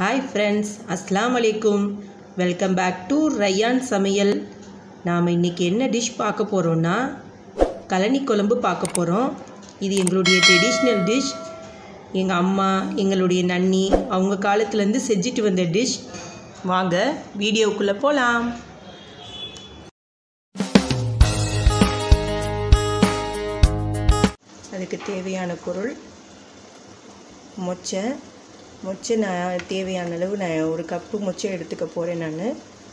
hi friends அஸ்லாம் அலைக்கும் welcome back to rayon சமையல் நாம் இன்றைக்கி என்ன டிஷ் பார்க்க போகிறோன்னா கழனி குழம்பு பார்க்க போகிறோம் இது எங்களுடைய ட்ரெடிஷ்னல் டிஷ் எங்கள் அம்மா எங்களுடைய நன்னி அவங்க காலத்துலேருந்து செஞ்சுட்டு வந்த டிஷ் வாங்க வீடியோக்குள்ளே போகலாம் அதுக்கு தேவையான பொருள் மொச்சை மொச்சை நான் தேவையான அளவு நான் ஒரு கப்பு மொச்சை எடுத்துக்க போகிறேன் நான்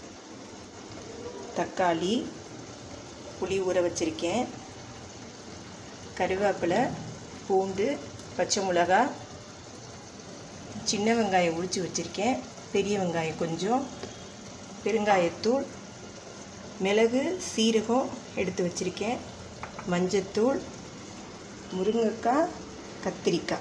தக்காளி புளி ஊற வச்சுருக்கேன் கருவேப்பிலை பூண்டு பச்சை மிளகா சின்ன வெங்காயம் உளிச்சு வச்சுருக்கேன் பெரிய வெங்காயம் கொஞ்சம் பெருங்காயத்தூள் மிளகு சீரகம் எடுத்து வச்சுருக்கேன் மஞ்சத்தூள் முருங்கைக்காய் கத்திரிக்காய்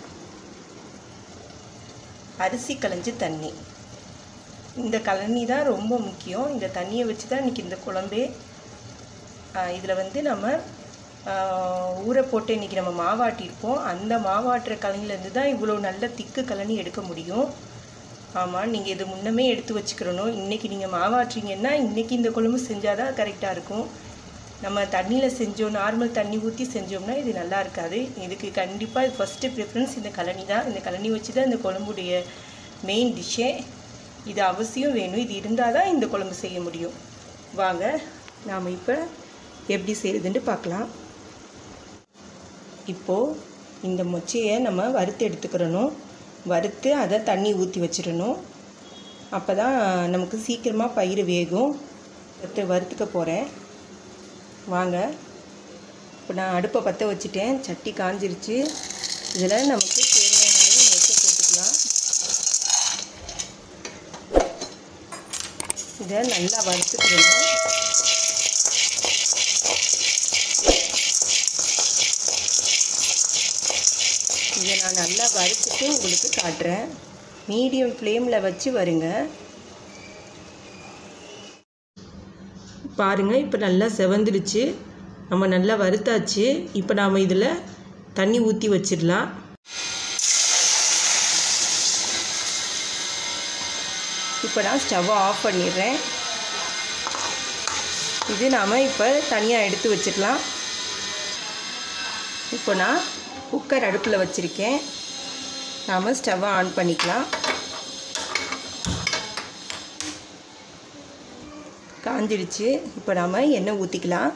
அரிசி களைஞ்ச தண்ணி இந்த கழனி தான் ரொம்ப முக்கியம் இந்த தண்ணியை வச்சு தான் இன்றைக்கி இந்த குழம்பே இதில் வந்து நம்ம ஊற போட்டு இன்றைக்கி நம்ம மாவாட்டியிருப்போம் அந்த மாவாட்டுற கழனிலேருந்து தான் இவ்வளோ நல்ல திக்கு கழனி எடுக்க முடியும் ஆமாம் நீங்கள் இது முன்னமே எடுத்து வச்சுக்கிறணும் இன்றைக்கி நீங்கள் மாவாட்டுறீங்கன்னா இன்றைக்கி இந்த குழம்பு செஞ்சால் தான் கரெக்டாக இருக்கும் நம்ம தண்ணியில் செஞ்சோம் நார்மல் தண்ணி ஊற்றி செஞ்சோம்னா இது நல்லா இருக்காது இதுக்கு கண்டிப்பாக ஃபஸ்ட்டு ப்ரிஃபரன்ஸ் இந்த கழனி தான் இந்த கழனி வச்சு தான் இந்த குழம்புடைய மெயின் டிஷ்ஷே இது அவசியம் வேணும் இது இருந்தால் தான் இந்த குழம்பு செய்ய முடியும் வாங்க நாம் இப்போ எப்படி செய்கிறதுன்ட்டு பார்க்கலாம் இப்போது இந்த மொச்சையை நம்ம வறுத்து எடுத்துக்கிறணும் வறுத்து அதை தண்ணி ஊற்றி வச்சிடணும் அப்போ தான் நமக்கு சீக்கிரமாக பயிர் வேகும் வறுத்துக்க போகிறேன் வாங்க இப்போ நான் அடுப்பை பற்ற வச்சுட்டேன் சட்டி காஞ்சிருச்சு இதில் நமக்கு தேவையான அளவு மொச்சை போட்டுக்கலாம் இதை நல்லா வறுத்துக்கிடணும் இதை நான் நல்லா வறுத்துட்டு உங்களுக்கு காட்டுறேன் மீடியம் ஃப்ளேமில் வச்சு வருங்க பாருங்கள் இப்போ நல்லா செவந்துடுச்சு நம்ம நல்லா வறுத்தாச்சு இப்போ நாம் இதில் தண்ணி ஊற்றி வச்சிடலாம் இப்போ நான் ஸ்டவ்வை ஆஃப் பண்ணிடுறேன் இது நாம் இப்போ தனியாக எடுத்து வச்சிடலாம் இப்போ நான் குக்கர் அடுப்பில் வச்சுருக்கேன் நாம் ஸ்டவ்வை ஆன் பண்ணிக்கலாம் காஞ்சிடுச்சு இப்போ நாம் எண்ணெய் ஊற்றிக்கலாம்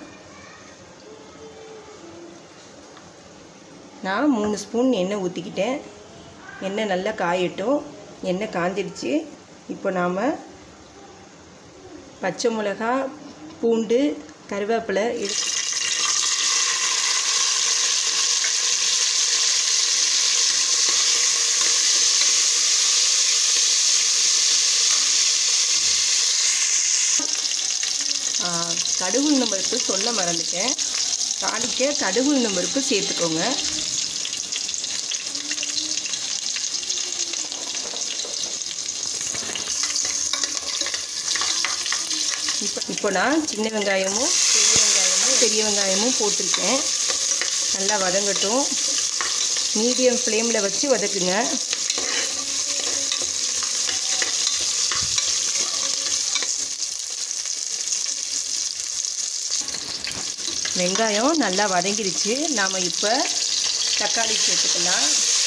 நான் மூணு ஸ்பூன் எண்ணெய் ஊற்றிக்கிட்டேன் எண்ணெய் நல்லா காயட்டும் எண்ணெய் காஞ்சிடுச்சு இப்போ நாம் பச்சை மிளகா பூண்டு கருவேப்பிலை எடு கடுகு உளுந்தம்பருப்பு சொல்ல மறந்துட்டேன் தாளிக்க கடுகு உளுந்தம்பருப்பு சேர்த்துக்கோங்க இப்போ இப்போ நான் சின்ன வெங்காயமும் பெரிய வெங்காயமும் பெரிய வெங்காயமும் போட்டிருக்கேன் நல்லா வதங்கட்டும் மீடியம் ஃப்ளேமில் வச்சு வதக்குங்க வெங்காயம் நல்லா வதங்கிடுச்சு நாம் இப்போ தக்காளி சேர்த்துக்கலாம்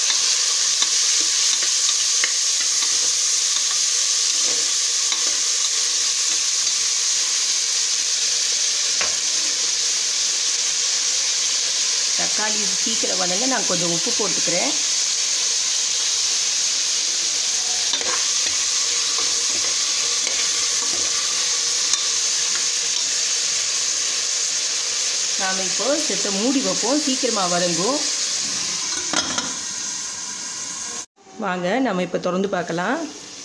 தக்காளி சீக்கிரம் வதங்க நான் கொஞ்சம் உப்பு போட்டுக்கிறேன் நாம் இப்போ செத்த மூடி வைப்போம் சீக்கிரமாக வதங்கும் வாங்க நம்ம இப்போ திறந்து பார்க்கலாம்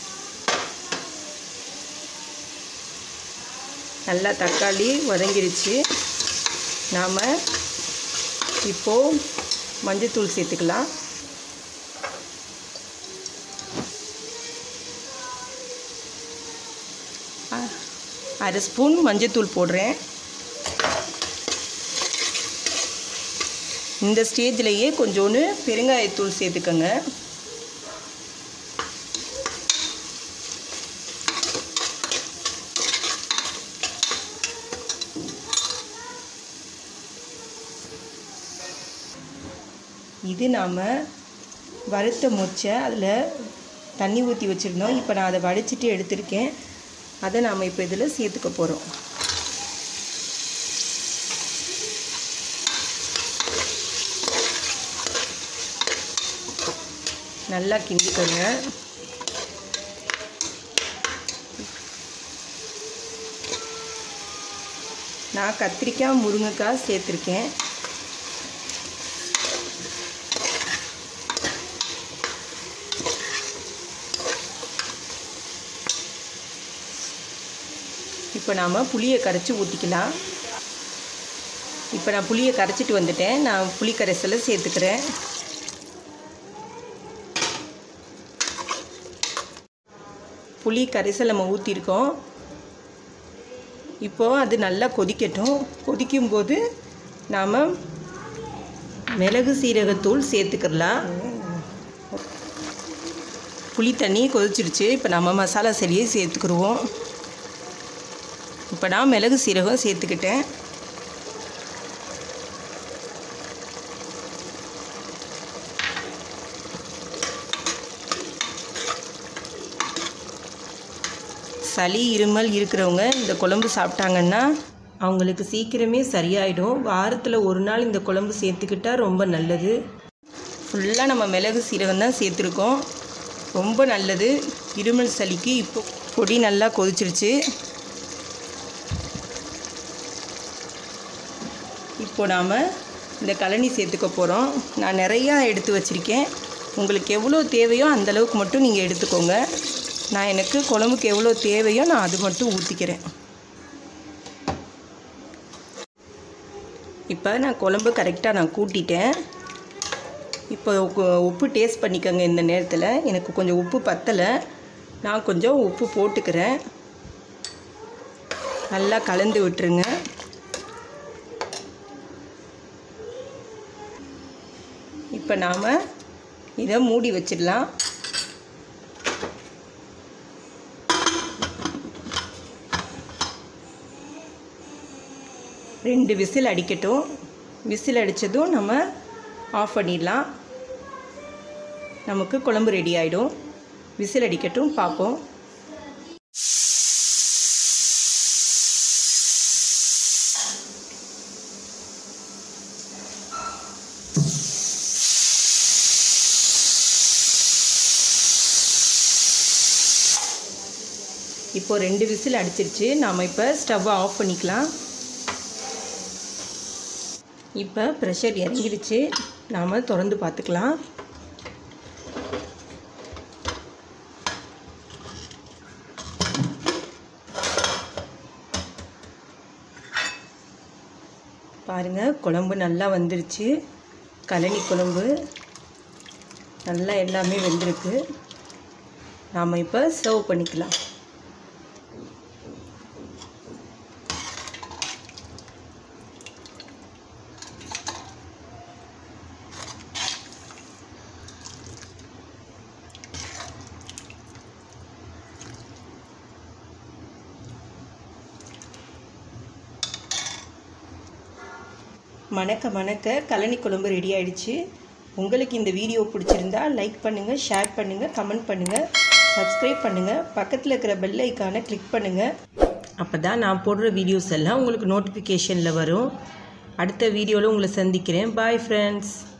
நல்லா தக்காளி வதங்கிருச்சு நாம் இப்போது மஞ்சத்தூள் சேர்த்துக்கலாம் அரை ஸ்பூன் மஞ்சத்தூள் போடுறேன் இந்த ஸ்டேஜ்லேயே கொஞ்சோண்டு பெருங்காயத்தூள் சேர்த்துக்கோங்க இது நாம் வறுத்த மொச்சை அதில் தண்ணி ஊற்றி வச்சுருந்தோம் இப்போ நான் அதை வடிச்சிட்டு எடுத்திருக்கேன் அதை நாம் இப்போ இதில் சேர்த்துக்க போகிறோம் நல்லா கிண்டிக்கோங்க நான் கத்திரிக்காய் முருங்கைக்காய் சேர்த்துருக்கேன் இப்போ நாம் புளியை கரைச்சி ஊற்றிக்கலாம் இப்போ நான் புளியை கரைச்சிட்டு வந்துட்டேன் நான் புளி கரைசலை சேர்த்துக்கிறேன் புளி கரைசல் நம்ம ஊற்றிருக்கோம் இப்போது அது நல்லா கொதிக்கட்டும் கொதிக்கும்போது நாம் மிளகு சீரகத்தூள் சேர்த்துக்கிடலாம் புளி தண்ணி கொதிச்சிருச்சு இப்போ நம்ம மசாலா செடியை சேர்த்துக்கிடுவோம் இப்போ நான் மிளகு சீரகம் சேர்த்துக்கிட்டேன் சளி இருமல் இருக்கிறவங்க இந்த குழம்பு சாப்பிட்டாங்கன்னா அவங்களுக்கு சீக்கிரமே சரியாயிடும் வாரத்தில் ஒரு நாள் இந்த குழம்பு சேர்த்துக்கிட்டால் ரொம்ப நல்லது ஃபுல்லாக நம்ம மிளகு சீரகம் தான் சேர்த்துருக்கோம் ரொம்ப நல்லது இருமல் சளிக்கு இப்போ பொடி நல்லா கொதிச்சிருச்சு இப்போ நாம் இந்த கழனி சேர்த்துக்க போகிறோம் நான் நிறையா எடுத்து வச்சுருக்கேன் உங்களுக்கு எவ்வளோ தேவையோ அந்தளவுக்கு மட்டும் நீங்கள் எடுத்துக்கோங்க நான் எனக்கு குழம்புக்கு எவ்வளோ தேவையோ நான் அது மட்டும் ஊற்றிக்கிறேன் இப்போ நான் குழம்பு கரெக்டாக நான் கூட்டிட்டேன் இப்போ உ- உப்பு டேஸ்ட் பண்ணிக்கோங்க இந்த நேரத்தில் எனக்கு கொஞ்சம் உப்பு பத்தலை நான் கொஞ்சம் உப்பு போட்டுக்கிறேன் நல்லா கலந்து விட்டுருங்க இப்போ நாம் இதை மூடி வச்சிடலாம் ரெண்டு விசில் அடிக்கட்டும் விசில் அடித்ததும் நம்ம ஆஃப் பண்ணிடலாம் நமக்கு குழம்பு ரெடி ஆகிடும் விசில் அடிக்கட்டும் பார்ப்போம் இப்போ ரெண்டு விசில் அடிச்சிருச்சு நாம் இப்போ ஸ்டவ்வை ஆஃப் பண்ணிக்கலாம் இப்போ ப்ரெஷர் இறங்கிடுச்சு நாம் திறந்து பார்த்துக்கலாம் பாருங்கள் குழம்பு நல்லா வந்துருச்சு கழனி குழம்பு நல்லா எல்லாமே வெந்திருக்கு நாம் இப்போ சர்வ் பண்ணிக்கலாம் மணக்க மணக்க கழனி குழம்பு ரெடி ஆயிடுச்சு உங்களுக்கு இந்த வீடியோ பிடிச்சிருந்தா லைக் பண்ணுங்கள் ஷேர் பண்ணுங்கள் கமெண்ட் பண்ணுங்கள் சப்ஸ்கிரைப் பண்ணுங்கள் பக்கத்தில் இருக்கிற பெல் ஐக்கானை கிளிக் பண்ணுங்கள் அப்போ தான் நான் போடுற வீடியோஸ் எல்லாம் உங்களுக்கு நோட்டிஃபிகேஷனில் வரும் அடுத்த வீடியோவில் உங்களை சந்திக்கிறேன் பாய் ஃப்ரெண்ட்ஸ்